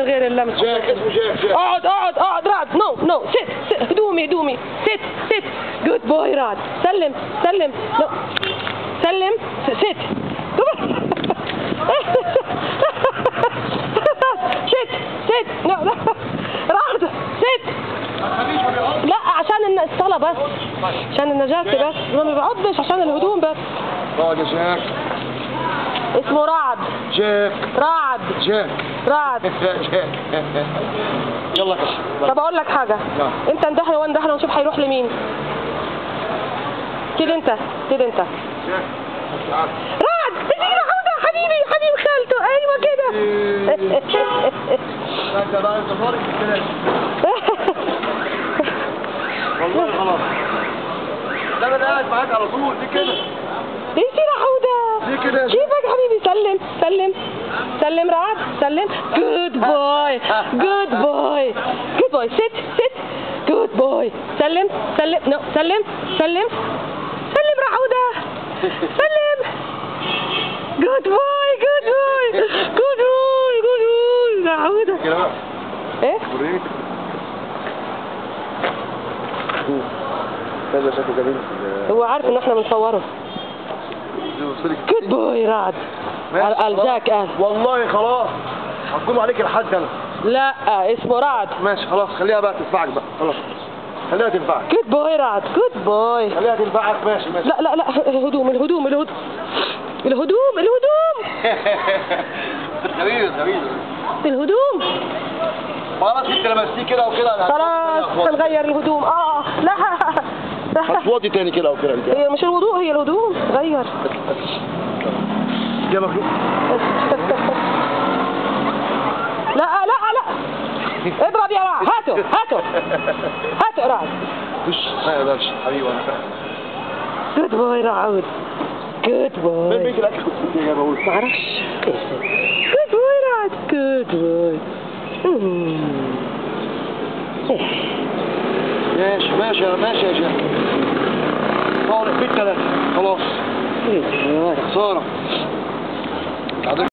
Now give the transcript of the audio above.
من غير اللمس جاك اسمه جاك جاك اقعد اقعد اقعد رعد نو نو ست ست هدومي هدومي ست ست جود بوي رعد سلم سلم نو سلم س- ست ست ست نو لا رعد ست لا عشان الن- الصلاة بس عشان النجاسة بس ما بيقعدش عشان الهدوم بس اقعد يا جاك اسمه رعد جاك رعد جاك رعد جاك يلا كش طب اقول لك حاجه نعم. انت اندهنا واندهنا ونشوف هيروح لمين كده انت كده انت جاك تعال رعد اديني حوده حبيبي حبيب خالته ايوه كده انت بقى انت فارق في الكلام والله خلاص ده انا قاعد معاك على طول دي كده اديني حوده دي كده يا كيفك حبيبي سلم سلم سلم رعد سلم جود بوي جود بوي جود بوي ست ست جود بوي سلم سلم نو سلم سلم سلم رعوده سلم جود بوي جود بوي جود بوي جود بوي رعوده كده بقى ايه وريك هذا شكله جميل هو عارف ان احنا بنصوره جود بوي رعد قال قال جاك قال والله خلاص هتقوم عليك الحد انا لا اسمه رعد ماشي خلاص خليها بقى تنفعك بقى خلاص خليها تنفعك جود بوي رعد جود بوي خليها تنفعك ماشي ماشي لا لا لا الهدوم الهدوم الهدوم الهدوم الهدوم غريب غريب الهدوم خلاص انت لمستيه كده وكده أنا خلاص هتوطي تاني هنغير الهدوم اه لا لا هتوطي تاني كده وكده انت هي مش الوضوء هي الهدوم غير يا مخلوق لا لا لا اضرب يا رعد هاتوا هاتوا هاتوا رعد وش ما يقدرش حبيبي انا جود بوي رعود جود فين بوي بيت الاكل كنت يا بقول معرفش جود بوي رعد جود بوي ماشي ماشي يا ماشي يا شيخ طارق بيت ثلاثة خلاص خسارة